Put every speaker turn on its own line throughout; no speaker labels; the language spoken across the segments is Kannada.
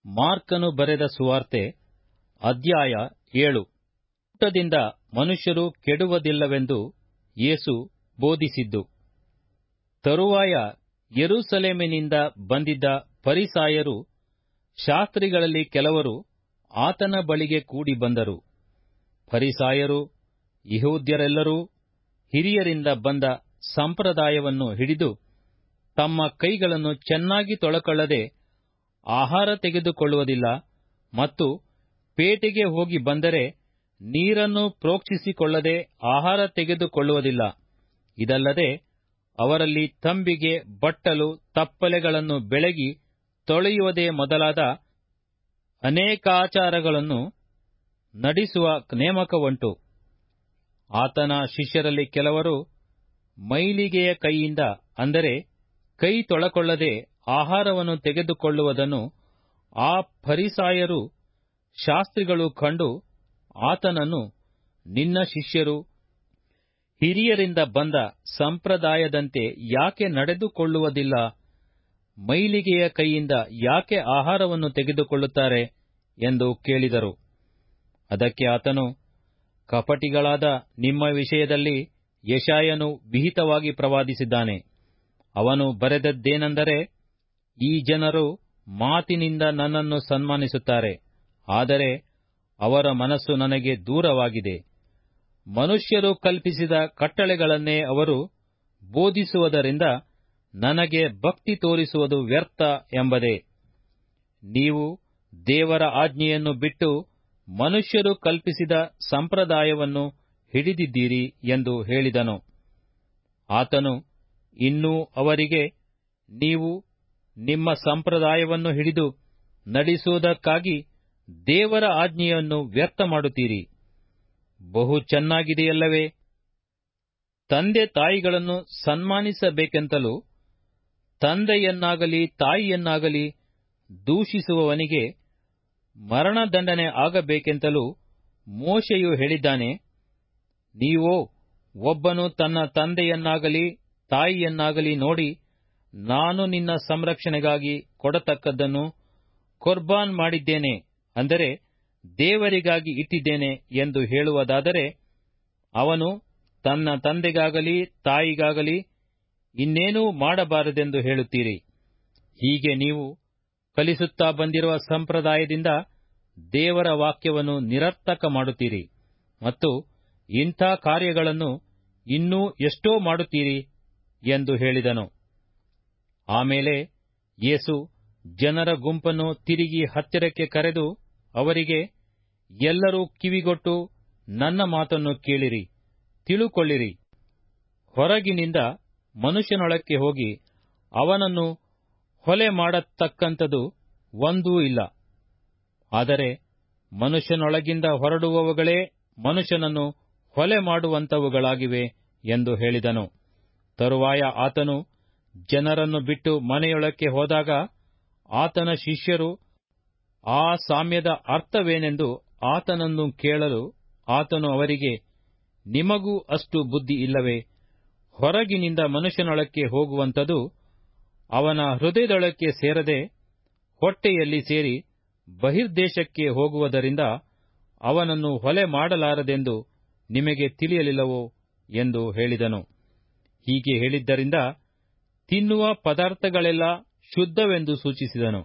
ಮಾರ್ಕನು ಬರೆದ ಸುವಾರ್ತೆ ಅಧ್ಯಾಯ ಏಳು ಊಟದಿಂದ ಮನುಷ್ಯರು ಕೆಡುವುದಿಲ್ಲವೆಂದು ಯೇಸು ಬೋಧಿಸಿದ್ದು ತರುವಾಯ ಯೆರೂಸಲೇಮಿನಿಂದ ಬಂದಿದ್ದ ಫರಿಸಾಯರು ಶಾಸ್ತ್ರಿಗಳಲ್ಲಿ ಕೆಲವರು ಆತನ ಬಳಿಗೆ ಕೂಡಿ ಬಂದರು ಫರಿಸಾಯರು ಯಹೂದ್ಯರೆಲ್ಲರೂ ಹಿರಿಯರಿಂದ ಬಂದ ಸಂಪ್ರದಾಯವನ್ನು ಹಿಡಿದು ತಮ್ಮ ಕೈಗಳನ್ನು ಚೆನ್ನಾಗಿ ತೊಳಕೊಳ್ಳದೆ ಆಹಾರ ತೆಗೆದುಕೊಳ್ಳುವುದಿಲ್ಲ ಮತ್ತು ಪೇಟೆಗೆ ಹೋಗಿ ಬಂದರೆ ನೀರನ್ನು ಪ್ರೋಕ್ಷಿಸಿಕೊಳ್ಳದೆ ಆಹಾರ ತೆಗೆದುಕೊಳ್ಳುವುದಿಲ್ಲ ಇದಲ್ಲದೆ ಅವರಲ್ಲಿ ತಂಬಿಗೆ ಬಟ್ಟಲು ತಪ್ಪಲೆಗಳನ್ನು ಬೆಳಗಿ ತೊಳೆಯುವುದೇ ಮೊದಲಾದ ಅನೇಕಾಚಾರಗಳನ್ನು ನಡೆಸುವ ನೇಮಕವುಂಟು ಆತನ ಶಿಷ್ಯರಲ್ಲಿ ಕೆಲವರು ಮೈಲಿಗೆಯ ಕೈಯಿಂದ ಅಂದರೆ ಕೈ ತೊಳಕೊಳ್ಳದೆ ಆಹಾರವನ್ನು ತೆಗೆದುಕೊಳ್ಳುವುದನ್ನು ಆ ಫರಿಸಾಯರು ಶಾಸ್ತ್ರಿಗಳು ಕಂಡು ಆತನನ್ನು ನಿನ್ನ ಶಿಷ್ಯರು ಹಿರಿಯರಿಂದ ಬಂದ ಸಂಪ್ರದಾಯದಂತೆ ಯಾಕೆ ನಡೆದುಕೊಳ್ಳುವುದಿಲ್ಲ ಮೈಲಿಗೆಯ ಕೈಯಿಂದ ಯಾಕೆ ಆಹಾರವನ್ನು ತೆಗೆದುಕೊಳ್ಳುತ್ತಾರೆ ಎಂದು ಕೇಳಿದರು ಅದಕ್ಕೆ ಆತನು ಕಪಟಿಗಳಾದ ನಿಮ್ಮ ವಿಷಯದಲ್ಲಿ ಯಶಾಯನು ವಿಹಿತವಾಗಿ ಪ್ರವಾದಿಸಿದ್ದಾನೆ ಅವನು ಬರೆದದ್ದೇನೆಂದರೆ ಈ ಜನರು ಮಾತಿನಿಂದ ನನ್ನನ್ನು ಸನ್ಮಾನಿಸುತ್ತಾರೆ ಆದರೆ ಅವರ ಮನಸ್ಸು ನನಗೆ ದೂರವಾಗಿದೆ ಮನುಷ್ಯರು ಕಲ್ಪಿಸಿದ ಕಟ್ಟಳೆಗಳನ್ನೇ ಅವರು ಬೋಧಿಸುವುದರಿಂದ ನನಗೆ ಭಕ್ತಿ ತೋರಿಸುವುದು ವ್ಯರ್ಥ ಎಂಬುದೇ ನೀವು ದೇವರ ಆಜ್ಞೆಯನ್ನು ಬಿಟ್ಟು ಮನುಷ್ಯರು ಕಲ್ಪಿಸಿದ ಸಂಪ್ರದಾಯವನ್ನು ಹಿಡಿದಿದ್ದೀರಿ ಎಂದು ಹೇಳಿದನು ಆತನು ಇನ್ನೂ ಅವರಿಗೆ ನೀವು ನಿಮ್ಮ ಸಂಪ್ರದಾಯವನ್ನು ಹಿಡಿದು ನಡೆಸುವುದಕ್ಕಾಗಿ ದೇವರ ಆಜ್ಞೆಯನ್ನು ವ್ಯರ್ಥ ಮಾಡುತ್ತೀರಿ ಬಹು ಚೆನ್ನಾಗಿದೆಯಲ್ಲವೇ ತಂದೆ ತಾಯಿಗಳನ್ನು ಸನ್ಮಾನಿಸಬೇಕೆಂತಲೂ ತಂದೆಯನ್ನಾಗಲಿ ತಾಯಿಯನ್ನಾಗಲಿ ದೂಷಿಸುವವನಿಗೆ ಮರಣದಂಡನೆ ಆಗಬೇಕೆಂತಲೂ ಮೋಶೆಯು ಹೇಳಿದ್ದಾನೆ ನೀವೋ ಒಬ್ಬನು ತನ್ನ ತಂದೆಯನ್ನಾಗಲಿ ತಾಯಿಯನ್ನಾಗಲಿ ನೋಡಿ ನಾನು ನಿನ್ನ ಸಂರಕ್ಷಣೆಗಾಗಿ ಕೊಡತಕ್ಕದ್ದನ್ನು ಕೊರ್ಬಾನ್ ಮಾಡಿದ್ದೇನೆ ಅಂದರೆ ದೇವರಿಗಾಗಿ ಇಟ್ಟಿದ್ದೇನೆ ಎಂದು ಹೇಳುವುದಾದರೆ ಅವನು ತನ್ನ ತಂದೆಗಾಗಲಿ ತಾಯಿಗಾಗಲಿ ಇನ್ನೇನೂ ಮಾಡಬಾರದೆಂದು ಹೇಳುತ್ತೀರಿ ಹೀಗೆ ನೀವು ಕಲಿಸುತ್ತಾ ಬಂದಿರುವ ಸಂಪ್ರದಾಯದಿಂದ ದೇವರ ವಾಕ್ಯವನ್ನು ನಿರರ್ಥಕ ಮಾಡುತ್ತೀರಿ ಮತ್ತು ಇಂಥ ಕಾರ್ಯಗಳನ್ನು ಇನ್ನೂ ಎಷ್ಟೋ ಮಾಡುತ್ತೀರಿ ಎಂದು ಹೇಳಿದನು ಆಮೇಲೆ ಯೇಸು ಜನರ ಗುಂಪನ್ನು ತಿರುಗಿ ಹತ್ತಿರಕ್ಕೆ ಕರೆದು ಅವರಿಗೆ ಎಲ್ಲರೂ ಕಿವಿಗೊಟ್ಟು ನನ್ನ ಮಾತನ್ನು ಕೇಳಿರಿ ತಿಳುಕೊಳ್ಳಿರಿ ಹೊರಗಿನಿಂದ ಮನುಷ್ಯನೊಳಕ್ಕೆ ಹೋಗಿ ಅವನನ್ನು ಹೊಲೆ ಮಾಡತಕ್ಕಂಥದ್ದು ಒಂದೂ ಇಲ್ಲ ಆದರೆ ಮನುಷ್ಯನೊಳಗಿಂದ ಹೊರಡುವವುಗಳೇ ಮನುಷ್ಯನನ್ನು ಹೊಲೆ ಮಾಡುವಂಥವುಗಳಾಗಿವೆ ಎಂದು ಹೇಳಿದನು ತರುವಾಯ ಆತನು ಜನರನ್ನು ಬಿಟ್ಟು ಮನೆಯೊಳಕ್ಕೆ ಹೋದಾಗ ಆತನ ಶಿಷ್ಯರು ಆ ಸಾಮ್ಯದ ಅರ್ಥವೇನೆಂದು ಆತನನ್ನು ಕೇಳಲು ಆತನು ಅವರಿಗೆ ನಿಮಗೂ ಅಷ್ಟು ಬುದ್ಧಿ ಇಲ್ಲವೇ ಹೊರಗಿನಿಂದ ಮನುಷ್ಯನೊಳಕ್ಕೆ ಹೋಗುವಂಥದ್ದು ಅವನ ಹೃದಯದೊಳಕ್ಕೆ ಸೇರದೆ ಹೊಟ್ಟೆಯಲ್ಲಿ ಸೇರಿ ಬಹಿರ್ದೇಶಕ್ಕೆ ಹೋಗುವುದರಿಂದ ಅವನನ್ನು ಹೊಲೆ ಮಾಡಲಾರದೆಂದು ನಿಮಗೆ ತಿಳಿಯಲಿಲ್ಲವೋ ಎಂದು ಹೇಳಿದನು ಹೀಗೆ ಹೇಳಿದ್ದರಿಂದ ತಿನ್ನುವ ಪದಾರ್ಥಗಳೆಲ್ಲ ಶುದ್ಧವೆಂದು ಸೂಚಿಸಿದನು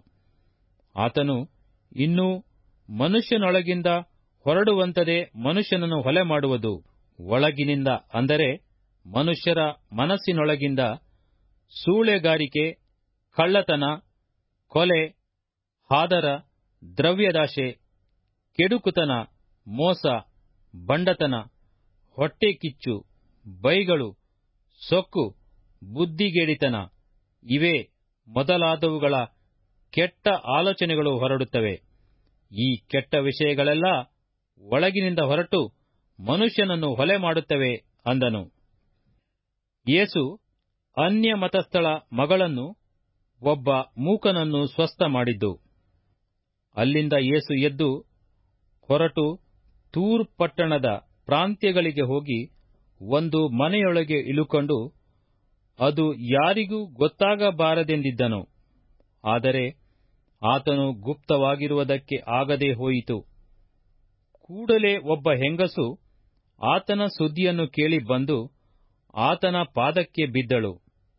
ಆತನು ಇನ್ನೂ ಮನುಷ್ಯನೊಳಗಿಂದ ಹೊರಡುವಂಥದೇ ಮನುಷ್ಯನನ್ನು ಹೊಲೆ ಮಾಡುವುದು ಒಳಗಿನಿಂದ ಅಂದರೆ ಮನುಷ್ಯರ ಮನಸ್ಸಿನೊಳಗಿಂದ ಸೂಳೆಗಾರಿಕೆ ಕಳ್ಳತನ ಕೊಲೆ ಹಾದರ ದ್ರವ್ಯದಾಶೆ ಕೆಡುಕುತನ ಮೋಸ ಬಂಡತನ ಹೊಟ್ಟೆ ಕಿಚ್ಚು ಬೈಗಳು ಸೊಕ್ಕು ಬುದ್ಧಿಗೇಡಿತನ ಇವೇ ಮೊದಲಾದವುಗಳ ಕೆಟ್ಟ ಆಲೋಚನೆಗಳು ಹೊರಡುತ್ತವೆ ಈ ಕೆಟ್ಟ ವಿಷಯಗಳೆಲ್ಲ ಒಳಗಿನಿಂದ ಹೊರಟು ಮನುಷ್ಯನನ್ನು ಹೊಲೆ ಮಾಡುತ್ತವೆ ಅಂದನು ಯೇಸು ಅನ್ಯ ಮತಸ್ಥಳ ಮಗಳನ್ನು ಒಬ್ಬ ಮೂಕನನ್ನು ಸ್ವಸ್ಥ ಮಾಡಿದ್ದು ಅಲ್ಲಿಂದ ಯೇಸು ಎದ್ದು ಹೊರಟು ತೂರ್ ಪಟ್ಟಣದ ಪ್ರಾಂತ್ಯಗಳಿಗೆ ಹೋಗಿ ಒಂದು ಮನೆಯೊಳಗೆ ಇಳುಕೊಂಡು ಅದು ಯಾರಿಗೂ ಗೊತ್ತಾಗಬಾರದೆಂದಿದ್ದನು ಆದರೆ ಆತನು ಗುಪ್ತವಾಗಿರುವುದಕ್ಕೆ ಆಗದೆ ಹೋಯಿತು ಕೂಡಲೇ ಒಬ್ಬ ಹೆಂಗಸು ಆತನ ಸುದ್ದಿಯನ್ನು ಕೇಳಿ ಬಂದು ಆತನ ಪಾದಕ್ಕೆ ಬಿದ್ದಳು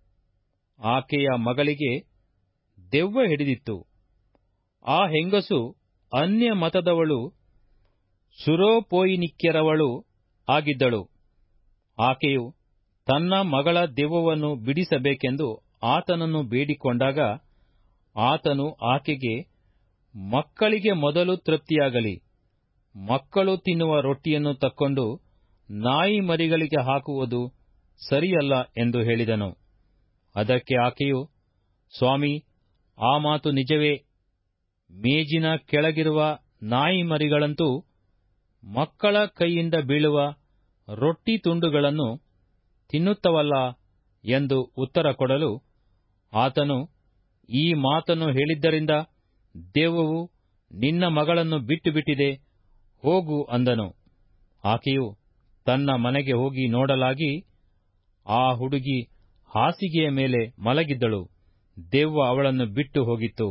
ಆಕೆಯ ಮಗಳಿಗೆ ದೆವ್ವ ಹಿಡಿದಿತ್ತು ಆ ಹೆಂಗಸು ಅನ್ಯ ಮತದವಳು ಸುರೋಪೋಯಿನಿಕ್ಯರವಳು ಆಗಿದ್ದಳು ಆಕೆಯು ತನ್ನ ಮಗಳ ದೆವ್ವವನ್ನು ಬಿಡಿಸಬೇಕೆಂದು ಆತನನ್ನು ಬೇಡಿಕೊಂಡಾಗ ಆತನು ಆಕೆಗೆ ಮಕ್ಕಳಿಗೆ ಮೊದಲು ತೃಪ್ತಿಯಾಗಲಿ ಮಕ್ಕಳು ತಿನ್ನುವ ರೊಟ್ಟಿಯನ್ನು ತಕ್ಕೊಂಡು ನಾಯಿ ಮರಿಗಳಿಗೆ ಹಾಕುವುದು ಸರಿಯಲ್ಲ ಎಂದು ಹೇಳಿದನು ಅದಕ್ಕೆ ಆಕೆಯು ಸ್ವಾಮಿ ಆ ಮಾತು ನಿಜವೇ ಮೇಜಿನ ಕೆಳಗಿರುವ ನಾಯಿ ಮರಿಗಳಂತೂ ಮಕ್ಕಳ ಕೈಯಿಂದ ಬೀಳುವ ರೊಟ್ಟಿ ತುಂಡುಗಳನ್ನು ತಿನ್ನುತ್ತವಲ್ಲ ಎಂದು ಉತ್ತರ ಕೊಡಲು ಆತನು ಈ ಮಾತನ್ನು ಹೇಳಿದ್ದರಿಂದ ದೆವ್ವವು ನಿನ್ನ ಮಗಳನ್ನು ಬಿಟ್ಟು ಬಿಟ್ಟಿದೆ ಹೋಗು ಅಂದನು ಆಕೆಯು ತನ್ನ ಮನೆಗೆ ಹೋಗಿ ನೋಡಲಾಗಿ ಆ ಹುಡುಗಿ ಹಾಸಿಗೆಯ ಮೇಲೆ ಮಲಗಿದ್ದಳು ದೆವ್ವ ಅವಳನ್ನು ಬಿಟ್ಟು ಹೋಗಿತ್ತು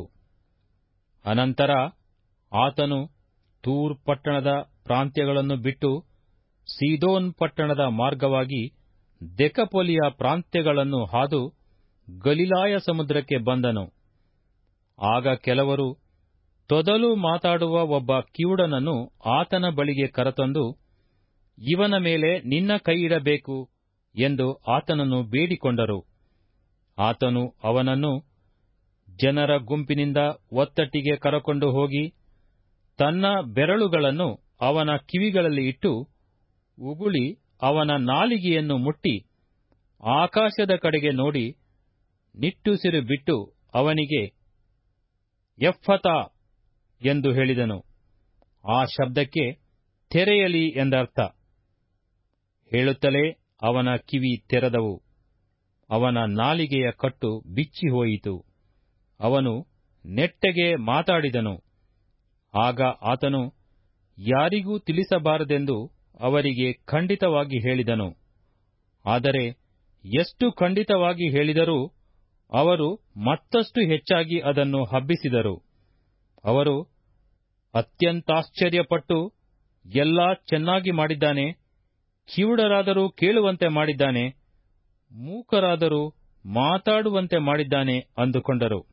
ಅನಂತರ ಆತನು ತೂರ್ ಪಟ್ಟಣದ ಪ್ರಾಂತ್ಯಗಳನ್ನು ಬಿಟ್ಟು ಸೀದೋನ್ ಪಟ್ಟಣದ ಮಾರ್ಗವಾಗಿ ದೆಕಪೊಲಿಯ ಪ್ರಾಂತ್ಯಗಳನ್ನು ಹಾದು ಗಲಿಲಾಯ ಸಮುದ್ರಕ್ಕೆ ಬಂದನು ಆಗ ಕೆಲವರು ತೊದಲು ಮಾತಾಡುವ ಒಬ್ಬ ಕಿವುಡನನ್ನು ಆತನ ಬಳಿಗೆ ಕರೆತಂದು ಇವನ ಮೇಲೆ ನಿನ್ನ ಕೈಯಿಡಬೇಕು ಎಂದು ಆತನನ್ನು ಬೇಡಿಕೊಂಡರು ಆತನು ಅವನನ್ನು ಜನರ ಗುಂಪಿನಿಂದ ಒತ್ತಟ್ಟಿಗೆ ಕರಕೊಂಡು ಹೋಗಿ ತನ್ನ ಬೆರಳುಗಳನ್ನು ಅವನ ಕಿವಿಗಳಲ್ಲಿ ಇಟ್ಟು ಉಗುಳಿ ಅವನ ನಾಲಿಗೆಯನ್ನು ಮುಟ್ಟಿ ಆಕಾಶದ ಕಡೆಗೆ ನೋಡಿ ನಿಟ್ಟುಸಿರು ಬಿಟ್ಟು ಅವನಿಗೆ ಎಫ್ಫತಾ ಎಂದು ಹೇಳಿದನು ಆ ಶಬ್ದಕ್ಕೆ ತೆರೆಯಲಿ ಎಂದರ್ಥ ಹೇಳುತ್ತಲೇ ಅವನ ಕಿವಿ ತೆರೆದವು ಅವನ ನಾಲಿಗೆಯ ಕಟ್ಟು ಬಿಚ್ಚಿ ಹೋಯಿತು ಅವನು ನೆಟ್ಟಗೆ ಮಾತಾಡಿದನು ಆಗ ಆತನು ಯಾರಿಗೂ ತಿಳಿಸಬಾರದೆಂದು ಅವರಿಗೆ ಖಂಡಿತವಾಗಿ ಹೇಳಿದನು ಆದರೆ ಎಷ್ಟು ಖಂಡಿತವಾಗಿ ಹೇಳಿದರೂ ಅವರು ಮತ್ತಷ್ಟು ಹೆಚ್ಚಾಗಿ ಅದನ್ನು ಹಬ್ಬಿಸಿದರು ಅವರು ಅತ್ಯಂತಾಶ್ಚರ್ಯಪಟ್ಟು ಎಲ್ಲಾ ಚೆನ್ನಾಗಿ ಮಾಡಿದ್ದಾನೆ ಕಿವುಡರಾದರೂ ಕೇಳುವಂತೆ ಮಾಡಿದ್ದಾನೆ ಮೂಕರಾದರೂ ಮಾತಾಡುವಂತೆ ಮಾಡಿದ್ದಾನೆ ಅಂದುಕೊಂಡರು